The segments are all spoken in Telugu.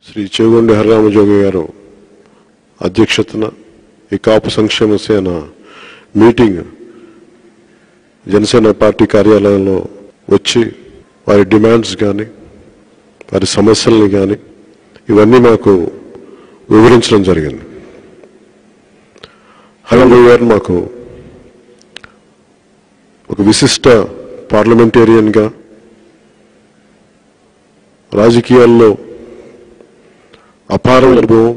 శ్రీ చేగొండి హరిరామజోగి గారు అధ్యక్షతన ఈ కాపు సంక్షేమ సేన మీటింగ్ జనసేన పార్టీ కార్యాలయంలో వచ్చి వారి డిమాండ్స్ కానీ వారి సమస్యల్ని కానీ ఇవన్నీ మాకు వివరించడం జరిగింది హరిరామజోగి గారు మాకు ఒక విశిష్ట పార్లమెంటేరియన్గా రాజకీయాల్లో అపారం అనుభవం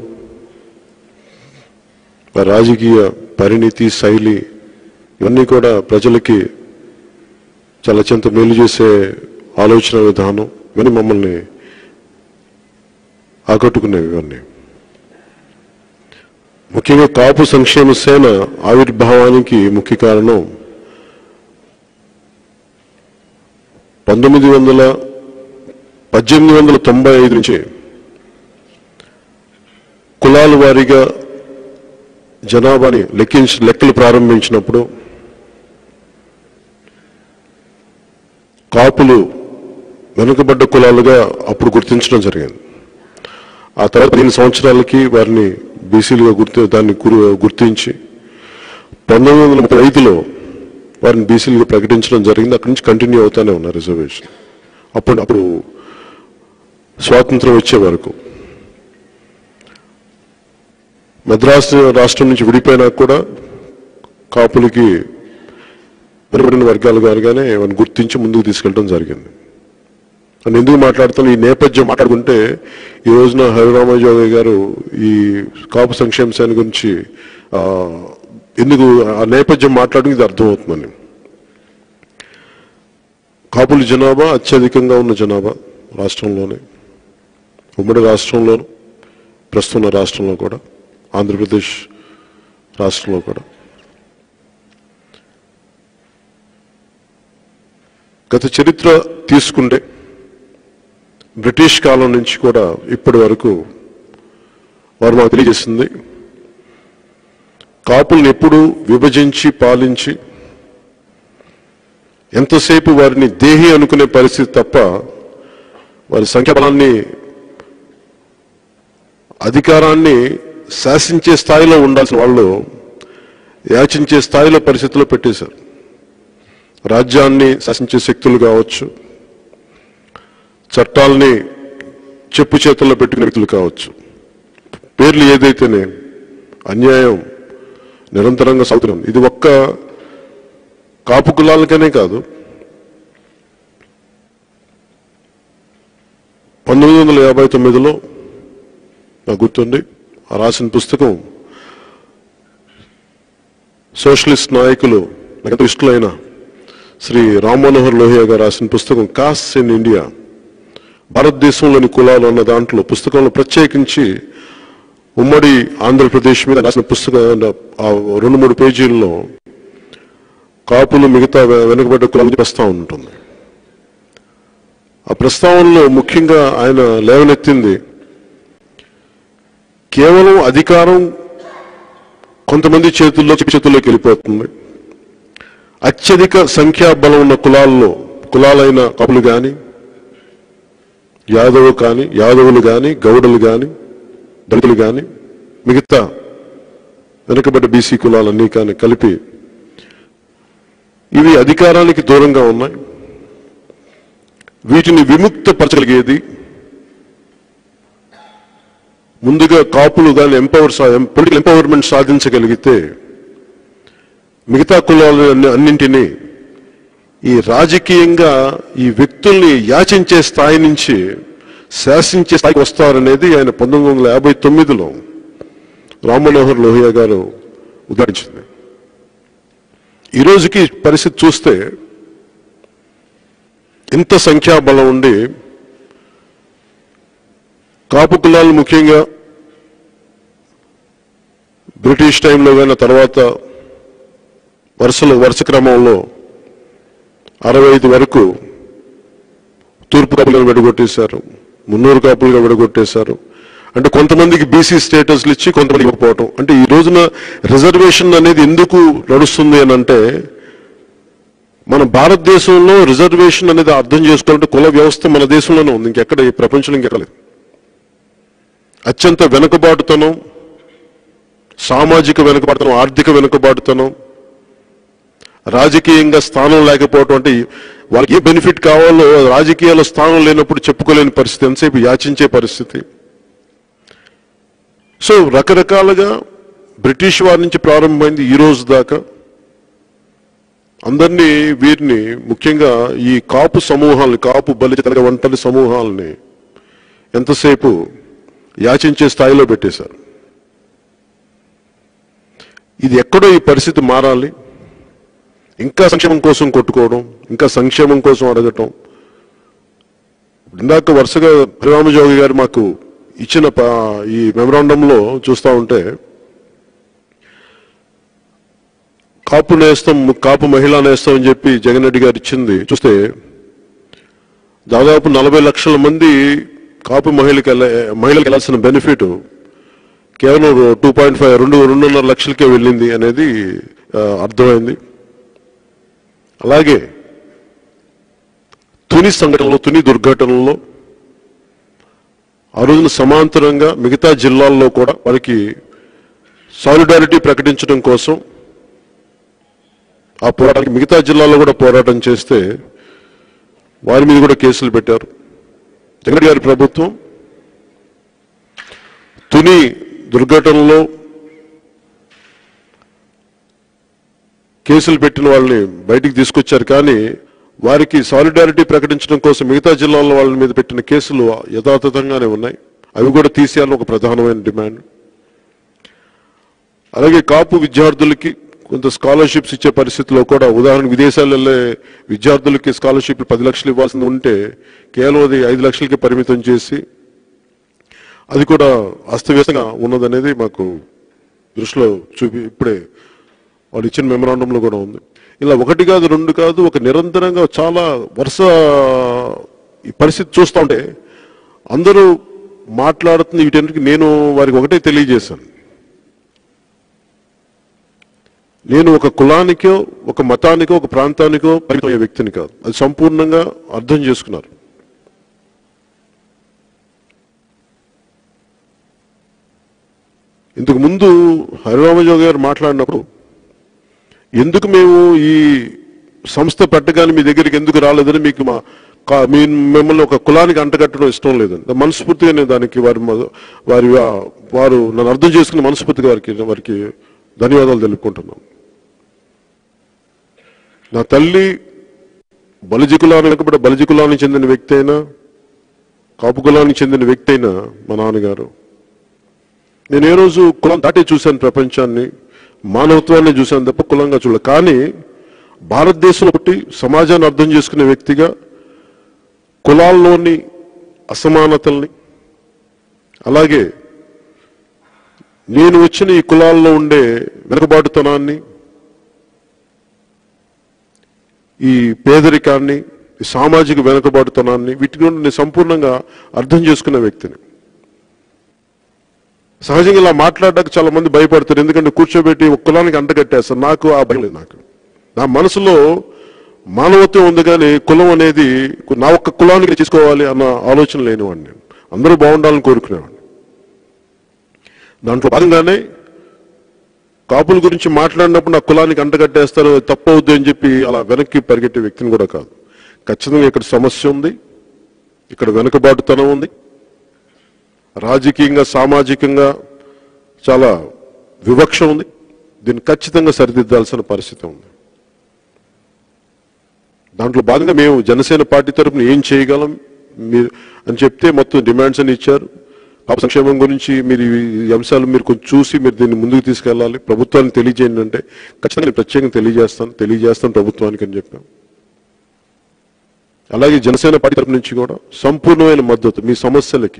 వారి రాజకీయ పరిణితి శైలి ఇవన్నీ కూడా ప్రజలకి చాలా అత్యంత మేలు చేసే ఆలోచన విధానం ఇవన్నీ మమ్మల్ని ఆకట్టుకునేవి ఇవన్నీ ముఖ్యంగా కాపు సంక్షేమ సేన ఆవిర్భావానికి ముఖ్య కారణం పంతొమ్మిది వందల పద్దెనిమిది వందల తొంభై ఐదు నుంచి కులాల వారీగా జనాభాని లెక్కించి లెక్కలు ప్రారంభించినప్పుడు కాపులు వెనుకబడ్డ కులాలుగా అప్పుడు గుర్తించడం జరిగింది ఆ తర్వాత పదిహేను సంవత్సరాలకి వారిని బీసీలుగా గుర్తి దాన్ని గురు- గుర్తించి పంతొమ్మిది వందల ముప్పై ఐదులో వారిని బీసీలుగా ప్రకటించడం జరిగింది అక్కడి నుంచి కంటిన్యూ అవుతానే ఉన్నారు రిజర్వేషన్ అప్పుడు అప్పుడు స్వాతంత్రం వచ్చే వరకు మద్రాసు రాష్ట్రం నుంచి విడిపోయినా కూడా కాపులకి వెనుకబడిన వర్గాలు గారుగానే వారిని గుర్తించి ముందుకు తీసుకెళ్ళడం జరిగింది అని ఎందుకు మాట్లాడుతాను ఈ నేపథ్యం మాట్లాడుకుంటే ఈ రోజున హరిరామజోగి గారు ఈ కాపు సంక్షేమ సేన గురించి ఆ, ఎందుకు ఆ నేపథ్యం మాట్లాడడం ఇది అర్థమవుతుందని కాపుల జనాభా అత్యధికంగా ఉన్న జనాభా రాష్ట్రంలోనే ఉమ్మడి రాష్ట్రంలోను ప్రస్తుతం ఉన్న రాష్ట్రంలో కూడా ఆంధ్రప్రదేశ్ రాష్ట్రంలో కూడా గత చరిత్ర తీసుకుంటే బ్రిటిష్ కాలం నుంచి కూడా ఇప్పటి వరకు వారు మాకు తెలియజేసింది కాపుల్ని ఎప్పుడు విభజించి పాలించి ఎంతసేపు వారిని దేహి అనుకునే పరిస్థితి తప్ప వారి సంఖ్యాబలాన్ని అధికారాన్ని శాసించే స్థాయిలో ఉండాల్సిన వాళ్ళు యాచించే స్థాయిలో పరిస్థితుల్లో పెట్టేశారు రాజ్యాన్ని శాసించే శక్తులు కావచ్చు చట్టాలని చెప్పు చేతుల్లో పెట్టుకునే వ్యక్తులు కావచ్చు పేర్లు ఏదైతేనే అన్యాయం నిరంతరంగా సాగుతున్నాం ఇది ఒక్క కాపు కులాలకనే కాదు పంతొమ్మిది వందల యాభై తొమ్మిదిలో నాకు గుర్తుంది ఆ రాసిన పుస్తకం సోషలిస్ట్ నాయకులు నాకు ఎంతో ఇష్టలైన శ్రీ రామ్ మనోహర్ లోహియా గారు రాసిన పుస్తకం కాస్ట్ ఇన్ ఇండియా భారతదేశంలోని కులాలు అన్న దాంట్లో పుస్తకంలో ప్రత్యేకించి ఉమ్మడి ఆంధ్రప్రదేశ్ మీద రాసిన పుస్తకం ఆ రెండు మూడు పేజీల్లో కాపులు మిగతా వె- వెనుకబడ్డ కులాలు ప్రస్తావన ఉంటుంది ఆ ప్రస్తావనలో ముఖ్యంగా ఆయన లేవనెత్తింది కేవలం అధికారం కొంతమంది చేతుల్లో చేతుల్లోకి వెళ్ళిపోతుంది అత్యధిక సంఖ్యాబలం ఉన్న కులాల్లో కులాలైన కపులు కానీ యాదవ్ కానీ యాదవులు కానీ గౌడలు కానీ దళితులు కానీ మిగతా వెనుకబడ్డ బీసీ కులాలన్నీ కానీ కలిపి ఇవి అధికారానికి దూరంగా ఉన్నాయి వీటిని విముక్తపరచగలిగేది ముందుగా కాపులు దాన్ని ఎంపవర్ పొలిటికల్ ఎంపవర్మెంట్ సాధించగలిగితే మిగతా కులాలు అన్ని- అన్నింటినీ ఈ రాజకీయంగా ఈ వ్యక్తుల్ని యాచించే స్థాయి నుంచి శాసించే స్థాయికి వస్తారనేది ఆయన పంతొమ్మిది వందల యాభై తొమ్మిదిలో రామ్మనోహర్ లోహియా గారు ఉద్ఘాటించింది ఈ రోజుకి పరిస్థితి చూస్తే ఇంత సంఖ్యాబలం ఉండి కాపు కులాలు ముఖ్యంగా బ్రిటిష్ టైంలో కానీ తర్వాత వరుసలో వరుస క్రమంలో అరవై ఐదు వరకు తూర్పు కాపులను విడగొట్టేశారు మున్నూరు కాపులుగా విడగొట్టేశారు అంటే కొంతమందికి బీసీ స్టేటస్లు ఇచ్చి కొంతమంది ఇవ్వకపోవటం అంటే ఈ రోజున రిజర్వేషన్ అనేది ఎందుకు నడుస్తుంది అని అంటే మన భారతదేశంలో రిజర్వేషన్ అనేది అర్థం చేసుకోవాలంటే కుల వ్యవస్థ మన దేశంలోనే ఉంది ఇంకెక్కడ ఈ ప్రపంచంలో ఇంకెక్కలేదు అత్యంత వెనుకబాటుతనం సామాజిక వెనుకబాటుతనం ఆర్థిక వెనుకబాటుతనం రాజకీయంగా స్థానం లేకపోవటం అంటే వాళ్ళకి ఏ బెనిఫిట్ కావాలో రాజకీయాల్లో స్థానం లేనప్పుడు చెప్పుకోలేని పరిస్థితి ఎంతసేపు యాచించే పరిస్థితి సో రకరకాలుగా బ్రిటిష్ వారి నుంచి ప్రారంభమైంది ఈ రోజు దాకా అందరినీ వీరిని ముఖ్యంగా ఈ కాపు సమూహాలని కాపు బలిజ తెలగ వంటలి సమూహాలని ఎంతసేపు యాచించే స్థాయిలో పెట్టేశారు ఇది ఎక్కడో ఈ పరిస్థితి మారాలి ఇంకా సంక్షేమం కోసం కొట్టుకోవడం ఇంకా సంక్షేమం కోసం అడగటం ఇందాక వరుసగా హరిరామజోగి గారు మాకు ఇచ్చిన ప- ఈ మెమరాండంలో చూస్తా ఉంటే కాపు నేస్తం కాపు మహిళా నేస్తం అని చెప్పి జగన్ రెడ్డి గారు ఇచ్చింది చూస్తే దాదాపు నలభై లక్షల మంది కాపు మహిళకి వెళ్ళ- మహిళలకు వెళ్ళాల్సిన బెనిఫిట్ కేవలం టూ పాయింట్ ఫైవ్ రెండు రెండున్నర లక్షలకే వెళ్ళింది అనేది ఆ, అర్థమైంది అలాగే తుని సంఘటనలో తుని దుర్ఘటనలో ఆ రోజున సమాంతరంగా మిగతా జిల్లాల్లో కూడా వారికి సాలిడారిటీ ప్రకటించడం కోసం ఆ పోరాటానికి మిగతా జిల్లాల్లో కూడా పోరాటం చేస్తే వారి మీద కూడా కేసులు పెట్టారు జగన్ గారి ప్రభుత్వం తుని దుర్ఘటనలో కేసులు పెట్టిన వాళ్ళని బయటికి తీసుకొచ్చారు కానీ వారికి సాలిడారిటీ ప్రకటించడం కోసం మిగతా జిల్లాల వాళ్ళ మీద పెట్టిన కేసులు యథాతథంగానే ఉన్నాయి అవి కూడా తీసేయాలని ఒక ప్రధానమైన డిమాండ్ అలాగే కాపు విద్యార్థులకి కొంత స్కాలర్షిప్స్ ఇచ్చే పరిస్థితిలో కూడా ఉదాహరణ విదేశాలు వెళ్ళే విద్యార్థులకి స్కాలర్షిప్లు పది లక్షలు ఇవ్వాల్సింది ఉంటే కేవలం అది ఐదు లక్షలకి పరిమితం చేసి అది కూడా అస్తవ్యస్తంగా ఉన్నదనేది మాకు దృష్టిలో చూపి ఇప్పుడే వాళ్ళు ఇచ్చిన మెమరాండంలో కూడా ఉంది ఇలా ఒకటి కాదు రెండు కాదు ఒక నిరంతరంగా చాలా వరుస ఈ పరిస్థితి చూస్తూ ఉంటే అందరూ మాట్లాడుతున్న వీటన్నిటికి నేను వారికి ఒకటే తెలియజేశాను నేను ఒక కులానికో ఒక మతానికో ఒక ప్రాంతానికో పరిమితమయ్యే వ్యక్తిని కాదు అది సంపూర్ణంగా అర్థం చేసుకున్నారు ఇంతకు ముందు హరిరామజోగి గారు మాట్లాడినప్పుడు ఎందుకు మేము ఈ సంస్థ పెట్టగానే మీ దగ్గరికి ఎందుకు రాలేదని మీకు మా కా- మీ మిమ్మల్ని ఒక కులానికి అంటగట్టడం ఇష్టం లేదని మనస్ఫూర్తిగా నేను దానికి వారి మ- వారి వారు నన్ను అర్థం చేసుకున్న మనస్ఫూర్తిగా వారికి వారికి ధన్యవాదాలు తెలుపుకుంటున్నాను నా తల్లి బలిజి కులాన్ని వెనుకబడ్డ బలిజి కులానికి చెందిన వ్యక్తి అయినా కాపు కులానికి చెందిన వ్యక్తి అయినా మా నాన్నగారు నేను ఏ రోజు కులం దాటే చూశాను ప్రపంచాన్ని మానవత్వాన్ని చూశాను తప్ప కులంగా చూడలే కానీ భారతదేశంలో పుట్టి సమాజాన్ని అర్థం చేసుకునే వ్యక్తిగా కులాల్లోని అసమానతల్ని అలాగే నేను వచ్చిన ఈ కులాల్లో ఉండే వెనుకబాటుతనాన్ని ఈ పేదరికాన్ని ఈ సామాజిక వెనుకబాటుతనాన్ని వీటి నుండి నేను సంపూర్ణంగా అర్థం చేసుకున్న వ్యక్తిని సహజంగా ఇలా మాట్లాడడానికి చాలా మంది భయపడతారు ఎందుకంటే కూర్చోబెట్టి ఒక కులానికి అంటగట్టేస్తారు నాకు ఆ భయం లేదు నాకు నా మనసులో మానవత్వం ఉంది కానీ కులం అనేది నా ఒక్క కులానికి తీసుకోవాలి అన్న ఆలోచన లేనివాడిని నేను అందరూ బాగుండాలని కోరుకునేవాడిని దాంట్లో భాగంగానే కాపుల గురించి మాట్లాడినప్పుడు నా కులానికి అంటగట్టేస్తారు అది తప్పవద్దు అని చెప్పి అలా వెనక్కి పరిగెట్టే వ్యక్తిని కూడా కాదు ఖచ్చితంగా ఇక్కడ సమస్య ఉంది ఇక్కడ వెనుకబాటుతనం ఉంది రాజకీయంగా సామాజికంగా చాలా వివక్ష ఉంది దీన్ని ఖచ్చితంగా సరిదిద్దాల్సిన పరిస్థితి ఉంది దాంట్లో భాగంగా మేము జనసేన పార్టీ తరఫున ఏం చేయగలం మీరు అని చెప్తే మొత్తం డిమాండ్స్ అని ఇచ్చారు పాప సంక్షేమం గురించి మీరు ఈ అంశాలు మీరు కొంచెం చూసి మీరు దీన్ని ముందుకు తీసుకెళ్ళాలి ప్రభుత్వానికి తెలియజేయండి అంటే ఖచ్చితంగా నేను ప్రత్యేకంగా తెలియజేస్తాను తెలియజేస్తాను ప్రభుత్వానికి అని చెప్పాం అలాగే జనసేన పార్టీ తరఫు నుంచి కూడా సంపూర్ణమైన మద్దతు మీ సమస్యలకి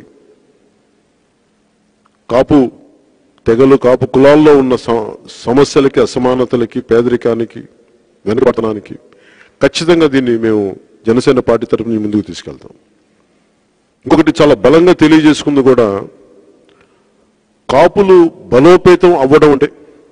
కాపు తెగలు కాపు కులాల్లో ఉన్న స- సమస్యలకి అసమానతలకి పేదరికానికి వెనుకబడతనానికి ఖచ్చితంగా దీన్ని మేము జనసేన పార్టీ తరఫు నుంచి ముందుకు తీసుకెళ్తాం ఇంకొకటి చాలా బలంగా తెలియజేసుకుంది కూడా కాపులు బలోపేతం అవ్వడం అంటే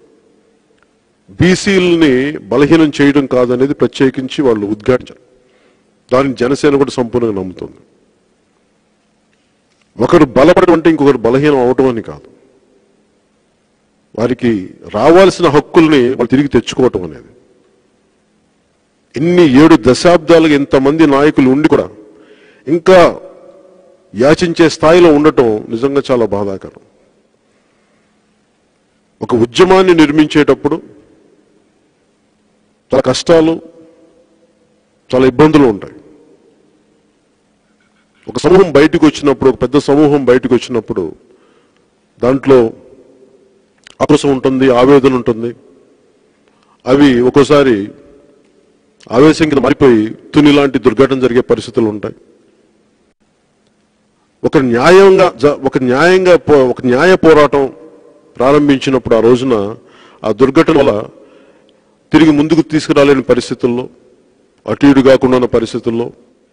బీసీలని బలహీనం చేయడం కాదనేది ప్రత్యేకించి వాళ్ళు ఉద్ఘాటించారు దాన్ని జనసేన కూడా సంపూర్ణంగా నమ్ముతుంది ఒకరు బలపడడం అంటే ఇంకొకరు బలహీనం అవటం అని కాదు వారికి రావాల్సిన హక్కుల్ని వాళ్ళు తిరిగి తెచ్చుకోవటం అనేది ఇన్ని ఏడు దశాబ్దాలుగా ఇంతమంది నాయకులు ఉండి కూడా ఇంకా యాచించే స్థాయిలో ఉండటం నిజంగా చాలా బాధాకరం ఒక ఉద్యమాన్ని నిర్మించేటప్పుడు చాలా కష్టాలు చాలా ఇబ్బందులు ఉంటాయి ఒక సమూహం బయటకు వచ్చినప్పుడు ఒక పెద్ద సమూహం బయటకు వచ్చినప్పుడు దాంట్లో ఆక్రోశం ఉంటుంది ఆవేదన ఉంటుంది అవి ఒక్కోసారి ఆవేశం కింద మారిపోయి తుని లాంటి దుర్ఘటన జరిగే పరిస్థితులు ఉంటాయి ఒక న్యాయంగా జ- ఒక న్యాయంగా పో- ఒక న్యాయ పోరాటం ప్రారంభించినప్పుడు ఆ రోజున ఆ దుర్ఘటన వల్ల తిరిగి ముందుకు తీసుకురాలేని పరిస్థితుల్లో అటు ఇటు కాకుండా ఉన్న పరిస్థితుల్లో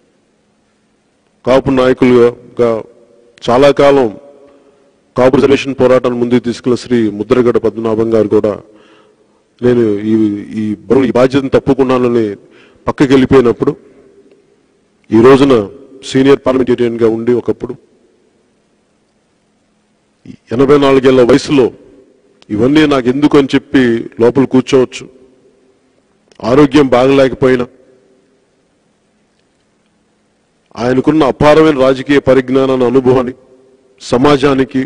కాపు నాయకులుగా చాలా కాలం కాపు రిజర్వేషన్ పోరాటాన్ని ముందుకు తీసుకెళ్లిన శ్రీ ముద్రగడ పద్మనాభం గారు కూడా నేను ఈ ఈ బరువు ఈ బాధ్యతను తప్పుకున్నానని పక్కకి వెళ్ళిపోయినప్పుడు ఈ రోజున సీనియర్ పార్లమెంటేరియన్ గా ఉండి ఒకప్పుడు ఈ ఎనభై నాలుగేళ్ల వయసులో ఇవన్నీ నాకు ఎందుకు అని చెప్పి లోపల కూర్చోవచ్చు ఆరోగ్యం బాగలేకపోయినా ఆయనకున్న అపారమైన రాజకీయ పరిజ్ఞానాన్ని అనుభవాన్ని సమాజానికి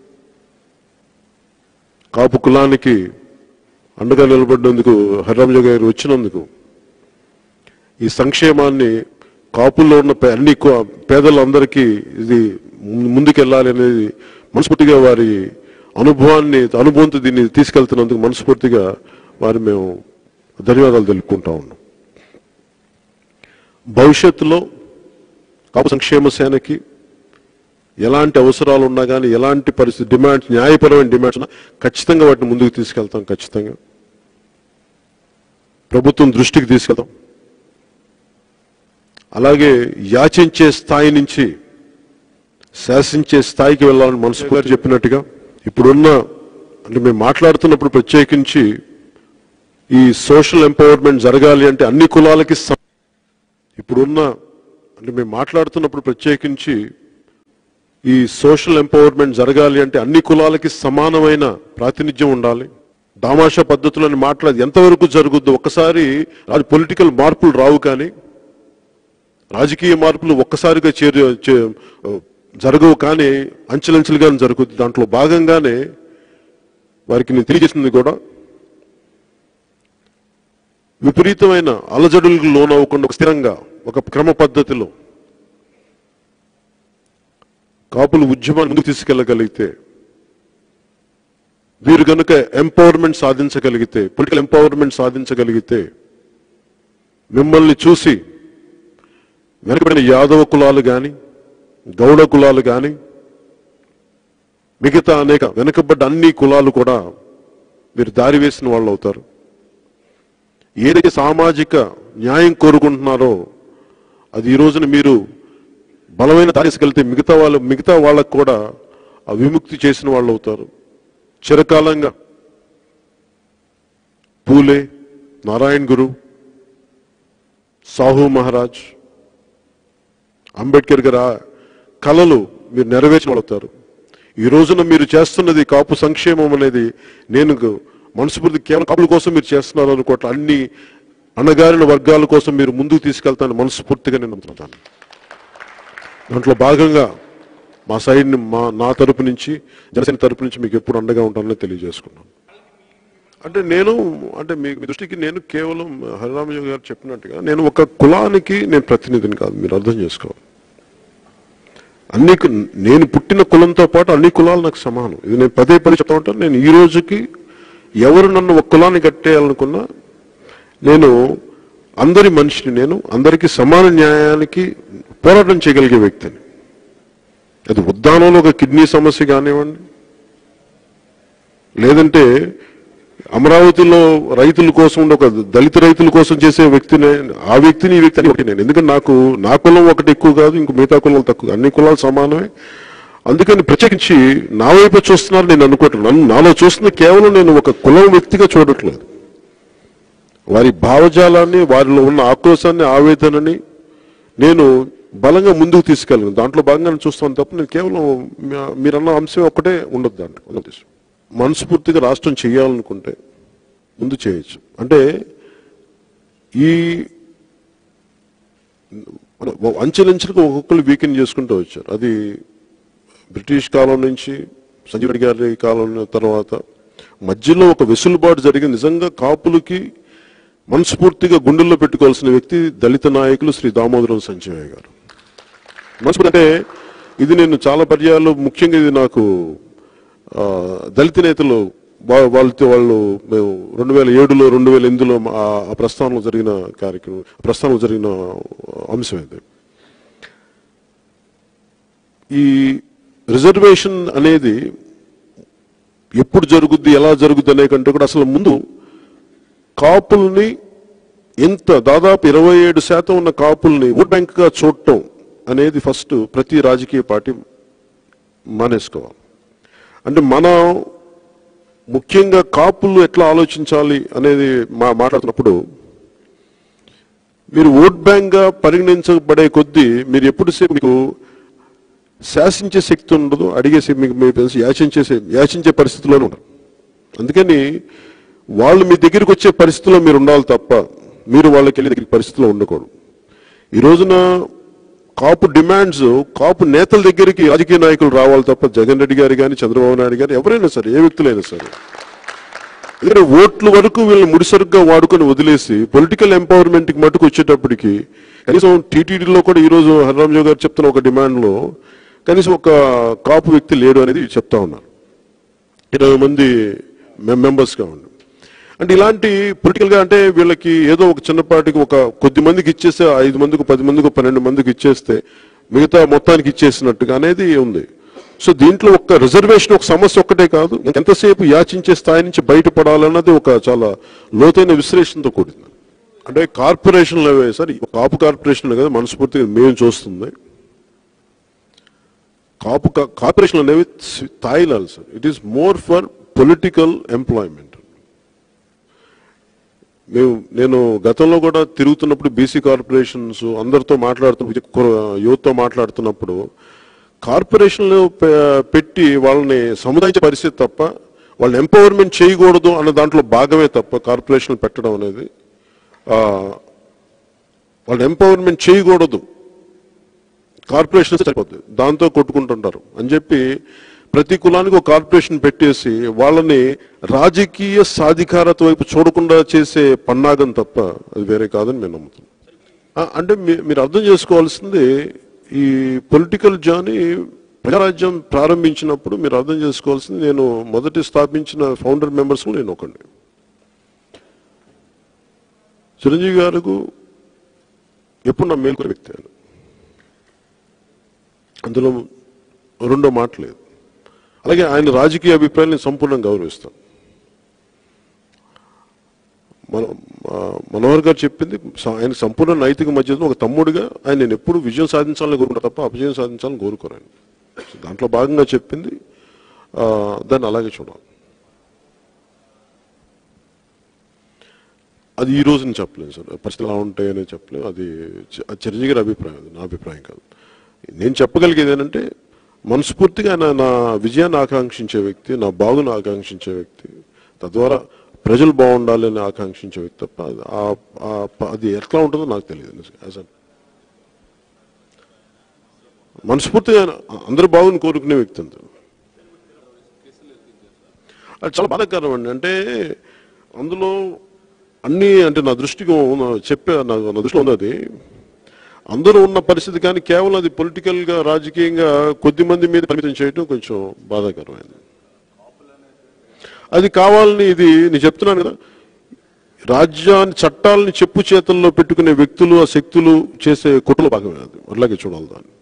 కాపు కులానికి అండగా నిలబడినందుకు హరిరామజు గారు వచ్చినందుకు ఈ సంక్షేమాన్ని కాపుల్లో ఉన్న పే- అన్ని కు- పేదలందరికీ ఇది ము- ముందుకెళ్ళాలి అనేది మనస్ఫూర్తిగా వారి అనుభవాన్ని అనుభవంతో దీన్ని తీసుకెళ్తున్నందుకు మనస్ఫూర్తిగా వారి మేము ధన్యవాదాలు తెలుపుకుంటా ఉన్నాం భవిష్యత్తులో కాపు సంక్షేమ సేనకి ఎలాంటి అవసరాలు ఉన్నా కానీ ఎలాంటి పరిస్థితి డిమాండ్స్ న్యాయపరమైన డిమాండ్స్ ఉన్నా ఖచ్చితంగా వాటిని ముందుకు తీసుకెళ్తాం ఖచ్చితంగా ప్రభుత్వం దృష్టికి తీసుకెళ్తాం అలాగే యాచించే స్థాయి నుంచి శాసించే స్థాయికి వెళ్ళాలని మనసు గారు చెప్పినట్టుగా ఇప్పుడున్న అంటే మేము మాట్లాడుతున్నప్పుడు ప్రత్యేకించి ఈ సోషల్ ఎంపవర్మెంట్ జరగాలి అంటే అన్ని కులాలకి సమ- ఇప్పుడున్న అంటే మేము మాట్లాడుతున్నప్పుడు ప్రత్యేకించి ఈ సోషల్ ఎంపవర్మెంట్ జరగాలి అంటే అన్ని కులాలకి సమానమైన ప్రాతినిధ్యం ఉండాలి దామాషా పద్ధతులని మాట్లాడి ఎంతవరకు జరుగుద్దో ఒక్కసారి అది పొలిటికల్ మార్పులు రావు కానీ రాజకీయ మార్పులు ఒక్కసారిగా చేరు చే- జరగవు కానీ అంచెలంచెలుగా జరుగుద్ది దాంట్లో భాగంగానే వారికి నేను తెలియజేసింది కూడా విపరీతమైన అలజడులకు లోనవ్వకుండా ఒక స్థిరంగా ఒక క్రమ పద్ధతిలో కాపులు ఉద్యమాన్ని ముందుకు తీసుకెళ్లగలిగితే వీరు కనుక ఎంపవర్మెంట్ సాధించగలిగితే పొలిటికల్ ఎంపవర్మెంట్ సాధించగలిగితే మిమ్మల్ని చూసి వెనకబడిన యాదవ కులాలు కానీ గౌడ కులాలు కానీ మిగతా అనేక వెనుకబడ్డ అన్ని కులాలు కూడా మీరు దారి వేసిన వాళ్ళు అవుతారు ఏదైతే సామాజిక న్యాయం కోరుకుంటున్నారో అది ఈ రోజున మీరు బలమైన దారి తీసుకెళ్తే మిగతా వాళ్ళు మిగతా వాళ్ళకు కూడా ఆ విముక్తి చేసిన వాళ్ళు అవుతారు చిరకాలంగా పూలే నారాయణ్ గురు సాహు మహారాజ్ అంబేద్కర్ గారు ఆ కళలు మీరు నెరవేర్చబడతారు ఈ రోజున మీరు చేస్తున్నది కాపు సంక్షేమం అనేది నేను మనస్ఫూర్తి కేవలం కాపుల కోసం మీరు చేస్తున్నారు అనుకోవట్ల అన్ని అణగారిన వర్గాల కోసం మీరు ముందుకు తీసుకెళ్తాను మనస్ఫూర్తిగా నేను నమ్ముతున్నాను దాంట్లో భాగంగా మా సైడ్ మా నా తరపు నుంచి జనసేన తరపు నుంచి మీకు ఎప్పుడు అండగా ఉంటానని తెలియజేసుకున్నాను అంటే నేను అంటే మీ మీ దృష్టికి నేను కేవలం హరిరామయ్య గారు చెప్పినట్టుగా నేను ఒక కులానికి నేను ప్రతినిధిని కాదు మీరు అర్థం చేసుకోవాలి అన్ని కు- నేను పుట్టిన కులంతో పాటు అన్ని కులాలు నాకు సమానం ఇది నేను పదే పదే చెప్తా ఉంటాను నేను ఈ రోజుకి ఎవరు నన్ను ఒక కులాన్ని కట్టేయాలనుకున్నా నేను అందరి మనిషిని నేను అందరికీ సమాన న్యాయానికి పోరాటం చేయగలిగే వ్యక్తిని అది ఉద్దానంలో ఒక కిడ్నీ సమస్య కానివ్వండి లేదంటే అమరావతిలో రైతుల కోసం ఉండే ఒక దళిత రైతుల కోసం చేసే వ్యక్తిని ఆ వ్యక్తిని ఈ వ్యక్తిని ఒకటి నేను ఎందుకంటే నాకు నా కులం ఒకటి ఎక్కువ కాదు ఇంకో మిగతా కులాలు తక్కువ అన్ని కులాలు సమానమే అందుకని ప్రత్యేకించి నా వైపు చూస్తున్నారు నేను అనుకోవట్లేదు నన్ను నాలో చూస్తున్న కేవలం నేను ఒక కులం వ్యక్తిగా చూడట్లేదు వారి భావజాలాన్ని వారిలో ఉన్న ఆక్రోశాన్ని ఆవేదనని నేను బలంగా ముందుకు తీసుకెళ్ళను దాంట్లో భాగంగా నేను చూస్తాను తప్ప నేను కేవలం మీ- మీరన్న అంశం ఒక్కటే ఉండదు దాంట్లో ఉన్న ఉద్దేశం. మనస్ఫూర్తిగా రాష్ట్రం చేయాలనుకుంటే ముందు చేయొచ్చు అంటే ఈ అంచెలంచెలకు ఒక్కొక్కరు వీకెండ్ చేసుకుంటూ వచ్చారు అది బ్రిటిష్ కాలం నుంచి సంజీవ్ రెడ్డి గారి కాలం తర్వాత మధ్యలో ఒక వెసులుబాటు జరిగి నిజంగా కాపులకి మనస్ఫూర్తిగా గుండెల్లో పెట్టుకోవాల్సిన వ్యక్తి దళిత నాయకులు శ్రీ దామోదరం సంజయ్ గారు మనస్ఫూర్తి అంటే ఇది నేను చాలా పర్యాలు ముఖ్యంగా ఇది నాకు ఆ, దళిత నేతలు వా- వాళ్ళతో వాళ్ళు మేము రెండు వేల ఏడులో రెండు వేల ఎనిమిదిలో ఆ ఆ ప్రస్థానంలో జరిగిన కార్యక్రమం ప్రస్థానంలో జరిగిన అంశం ఇది ఈ రిజర్వేషన్ అనేది ఎప్పుడు జరుగుద్ది ఎలా జరుగుద్ది అనే కంటే కూడా అసలు ముందు కాపుల్ని ఎంత దాదాపు ఇరవై ఏడు శాతం ఉన్న కాపుల్ని ఓట్ బ్యాంక్ గా చూడటం అనేది ఫస్ట్ ప్రతి రాజకీయ పార్టీ మానేసుకోవాలి అంటే మనం ముఖ్యంగా కాపులు ఎట్లా ఆలోచించాలి అనేది మా మాట్లాడుతున్నప్పుడు మీరు ఓట్ బ్యాంక్ గా పరిగణించబడే కొద్దీ మీరు ఎప్పుడు సేపు మీకు శాసించే శక్తి ఉండదు అడిగే శక్తి మీకు మీకు తెలిసి యాచించే శ- యాచించే పరిస్థితిలోనే ఉండరు అందుకని వాళ్ళు మీ దగ్గరికి వచ్చే పరిస్థితిలో మీరు ఉండాలి తప్ప మీరు వాళ్ళకి వెళ్ళే దగ్గర పరిస్థితిలో ఉండకూడదు ఈ రోజున కాపు డిమాండ్స్ కాపు నేతల దగ్గరికి రాజకీయ నాయకులు రావాలి తప్ప జగన్ రెడ్డి గారు కానీ చంద్రబాబు నాయుడు గారు ఎవరైనా సరే ఏ వ్యక్తులైనా సరే ఎందుకంటే ఓట్ల వరకు వీళ్ళని ముడిసరుగ్గా వాడుకొని వదిలేసి పొలిటికల్ ఎంపవర్మెంట్ కి మటుకు వచ్చేటప్పటికి కనీసం టీటీడీలో కూడా ఈ రోజు హరిరామజు గారు చెప్తున్న ఒక డిమాండ్ లో కనీసం ఒక కాపు వ్యక్తి లేడు అనేది చెప్తా ఉన్నారు ఇరవై మంది మెంబర్స్ గా ఉండి అంటే ఇలాంటి పొలిటికల్ గా అంటే వీళ్ళకి ఏదో ఒక చిన్నపాటికి ఒక కొద్ది మందికి ఇచ్చేస్తే ఐదు మందికి పది మందికి పన్నెండు మందికి ఇచ్చేస్తే మిగతా మొత్తానికి ఇచ్చేసినట్టుగా అనేది ఉంది సో దీంట్లో ఒక రిజర్వేషన్ ఒక సమస్య ఒక్కటే కాదు ఎంతసేపు యాచించే స్థాయి నుంచి బయటపడాలన్నది ఒక చాలా లోతైన విశ్లేషణతో కూడింది అంటే కార్పొరేషన్లు అవే సార్ ఈ కాపు కార్పొరేషన్ కదా మనస్ఫూర్తిగా మేము చూస్తుంది కాపు కా- కార్పొరేషన్లు అనేవి స్థాయిలాలు sir it is more for political employment మేము నేను గతంలో కూడా తిరుగుతున్నప్పుడు బీసీ కార్పొరేషన్స్ అందరితో మాట్లాడుతున్నప్పుడు యువతతో మాట్లాడుతున్నప్పుడు కార్పొరేషన్లు పె- పెట్టి వాళ్ళని సముదాయించే పరిస్థితి తప్ప వాళ్ళని ఎంపవర్మెంట్ చేయకూడదు అన్న దాంట్లో భాగమే తప్ప కార్పొరేషన్లు పెట్టడం అనేది ఆ, వాళ్ళని ఎంపవర్మెంట్ చేయకూడదు కార్పొరేషన్ సరిపోతుంది దాంతో కొట్టుకుంటుంటారు అని చెప్పి ప్రతి కులానికి ఒక కార్పొరేషన్ పెట్టేసి వాళ్ళని రాజకీయ సాధికారత వైపు చూడకుండా చేసే పన్నాగం తప్ప అది వేరే కాదని మేము నమ్ముతున్నాం ఆ, అంటే మీ- మీరు అర్థం చేసుకోవాల్సింది ఈ పొలిటికల్ జాని ప్రజారాజ్యం ప్రారంభించినప్పుడు మీరు అర్థం చేసుకోవాల్సింది నేను మొదటి స్థాపించిన ఫౌండర్ మెంబర్స్ నేను ఒకండి చిరంజీవి గారికి ఎప్పుడు నా మేలుకునే వ్యక్తి ఆయన అందులో రెండో మాట లేదు అలాగే ఆయన రాజకీయ అభిప్రాయాన్ని నేను సంపూర్ణంగా గౌరవిస్తాను మన ఆ, మనోహర్ గారు చెప్పింది స- ఆయన సంపూర్ణ నైతిక మధ్యలో ఒక తమ్ముడిగా ఆయన నేను ఎప్పుడు విజయం సాధించాలని కోరుకుంటా తప్ప అపజయం సాధించాలని కోరుకోరాను దాంట్లో భాగంగా చెప్పింది ఆ, దాన్ని అలాగే చూడాలి అది ఈ రోజు నేను చెప్పలేను సార్ పరిస్థితులు ఎలా ఉంటాయని చెప్పలేను అది చి- అది చిరంజీవి గారి అభిప్రాయం అది నా అభిప్రాయం కాదు నేను చెప్పగలిగేది ఏంటంటే మనస్ఫూర్తిగా ఆయన నా విజయాన్ని ఆకాంక్షించే వ్యక్తి నా బాగును ఆకాంక్షించే వ్యక్తి తద్వారా ప్రజలు బాగుండాలని ఆకాంక్షించే వ్యక్తి తప్ప అది ఆ- ఆ- ప- అది ఎట్లా ఉంటుందో నాకు తెలియదు యాజ్ అ- మనస్ఫూర్తిగా ఆయన అందరూ బాగుని కోరుకునే వ్యక్తి అంతే అది చాలా బాధాకరం అండి అంటే అందులో అన్ని అంటే నా దృష్టికి ఉన్న- చెప్పే నా నా దృష్టిలో ఉన్నది అందరూ ఉన్న పరిస్థితి కానీ కేవలం అది పొలిటికల్ గా రాజకీయంగా కొద్ది మంది మీద పరిమితం చేయడం కొంచెం బాధాకరమైంది అది కావాలని ఇది నేను చెప్తున్నాను కదా రాజ్యాన్ని చట్టాలని చెప్పు చేతల్లో పెట్టుకునే వ్యక్తులు ఆ శక్తులు చేసే కుట్రలో భాగమే అది అలాగే చూడాలి దాన్ని